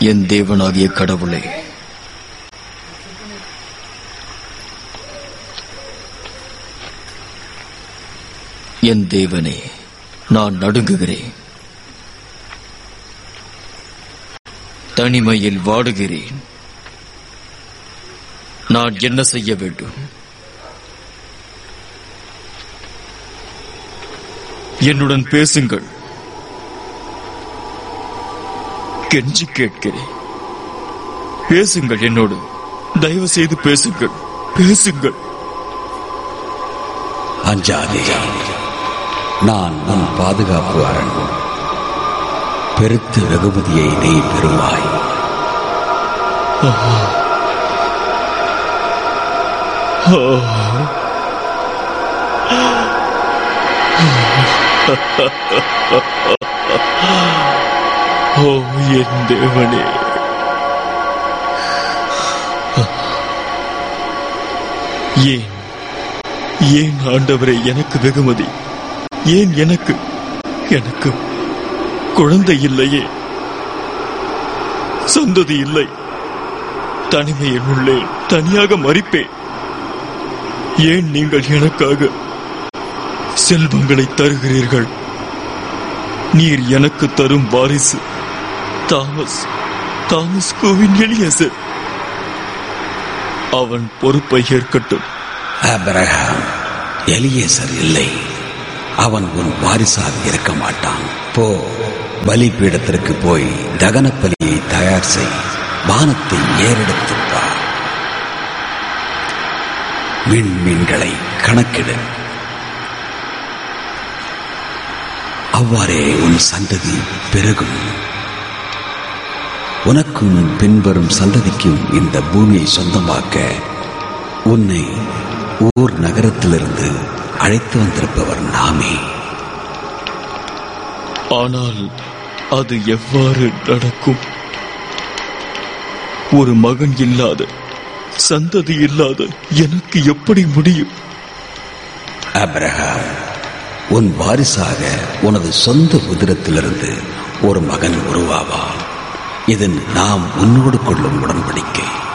என் தேவனாகிய கடவுளே என் தேவனே நான் நடுங்குகிறேன் தனிமையில் வாடுகிறேன் நான் என்ன செய்ய வேண்டும் என்னுடன் பேசுங்கள் கெஞ்சி கேட்கிறேன் பேசுங்கள் என்னோடு தயவு செய்து பேசுங்கள் பேசுங்கள் அஞ்சாதே நான் உன் பாதுகாப்பு அரண் பெருத்த வெகுமதியை நீ பெறுவாய் ஓ என் தேவனே ஏன் ஏன் ஆண்டவரே எனக்கு வெகுமதி ஏன் எனக்கு எனக்கு குழந்தை இல்லையே சந்ததி இல்லை தனிமையில் உள்ளேன் தனியாக மறிப்பேன் ஏன் நீங்கள் எனக்காக செல்வங்களை தருகிறீர்கள் நீர் எனக்கு தரும் வாரிசு தாமஸ் தாமஸ் கோவின் எளியசர் அவன் பொறுப்பை ஏற்கட்டும் ஆபிரகாம் எலியேசர் இல்லை அவன் உன் வாரிசாக இருக்க மாட்டான் போ பலிபீடத்திற்கு போய் தகன பலியை தயார் செய் வானத்தை ஏறெடுத்துப் பார் விண்மீன்களை கணக்கிடு அவ்வாறே உன் சந்ததி பெருகும் உனக்கும் பின்வரும் சந்ததிக்கும் இந்த பூமியை சொந்தமாக்க உன்னை ஊர் நகரத்திலிருந்து அழைத்து வந்திருப்பவர் நாமே ஆனால் அது எவ்வாறு நடக்கும் ஒரு மகன் இல்லாத சந்ததி இல்லாத எனக்கு எப்படி முடியும் அப்ரஹாம் உன் வாரிசாக உனது சொந்த உதிரத்திலிருந்து ஒரு மகன் உருவாவான் இது நாம் உன்னோடு கொள்ளும் உடன்படிக்கை